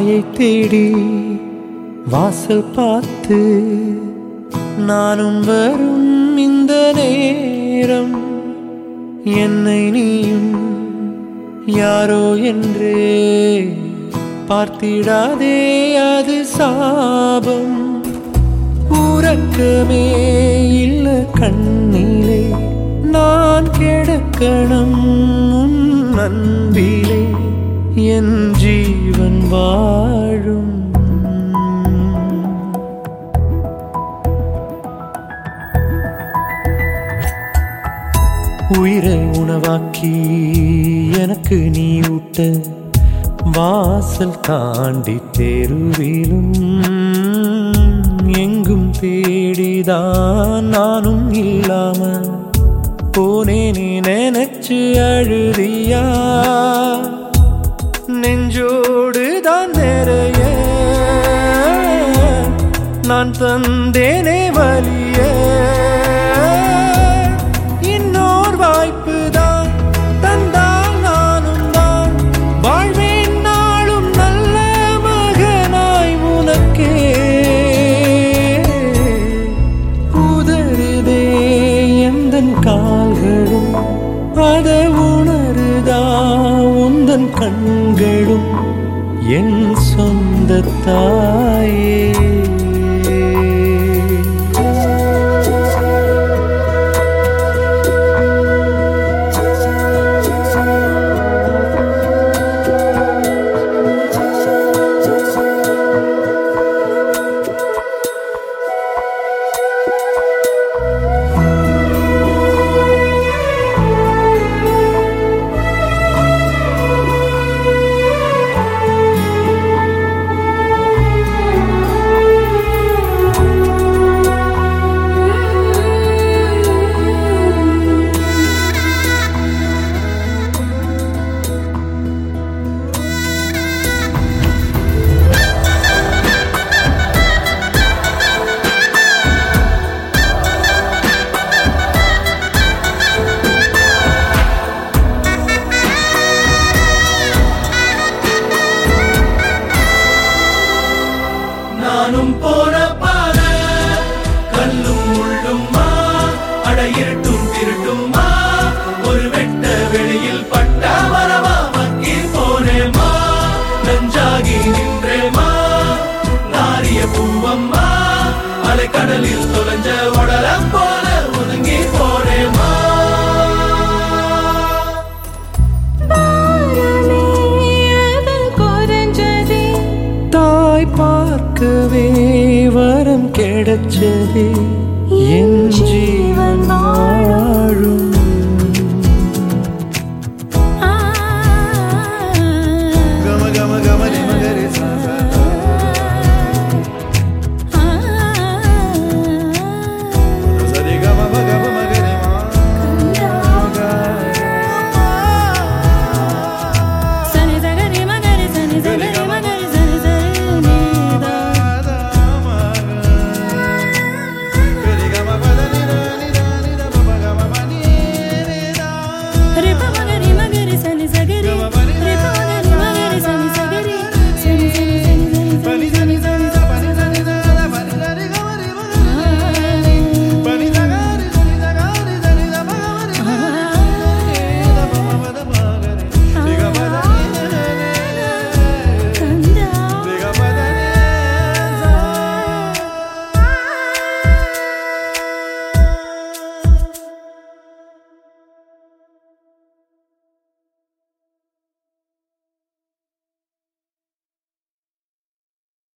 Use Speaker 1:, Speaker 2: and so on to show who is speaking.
Speaker 1: தாயை தேடி வாசல் பார்த்து நானும் வரும் இந்த நேரம் என்னை நீயும் யாரோ என்றே பார்த்திடாதே அது சாபம் உறக்கமே இல்ல கண்ணிலே நான் கிடக்கணும் உன் அன்பிலே என் ஜீவன் வாழும் உயிரை உணவாக்கி எனக்கு நீ ஊட்ட வாசல் தாண்டி தெருவிலும் எங்கும் தேடிதான் நானும் இல்லாம போனேனே நினைச்சு அழுதியா நெஞ்சோடு தான் நிறைய நான் தந்தேனே வலிய இன்னொரு வாய்ப்பு தான் தந்தால் நானும் தான் வாழ்வேன் நாளும் நல்ல மகனாய் உனக்கே உதறுதே எந்தன் கால்களும் அத உணருதா உந்தன் கண்களும் என் சொந்த தாயே
Speaker 2: நானும் போன பாத கல்லும் முள்ளும்மா அட இருட்டும் திருட்டும்மா ஒரு வெட்ட வெளியில் பட்ட மரமா மக்கி போனேமா நஞ்சாகி நின்றேமா நாரிய பூவம்மா அலைக்கடலில் தொலைஞ்ச உடலம் போல ஒதுங்கி போனேமா
Speaker 3: பாரமே அது குறைஞ்சதே
Speaker 1: தாய் பார்க்கவே வரம் கிடைச்சதே என் ஜீவன் வாழ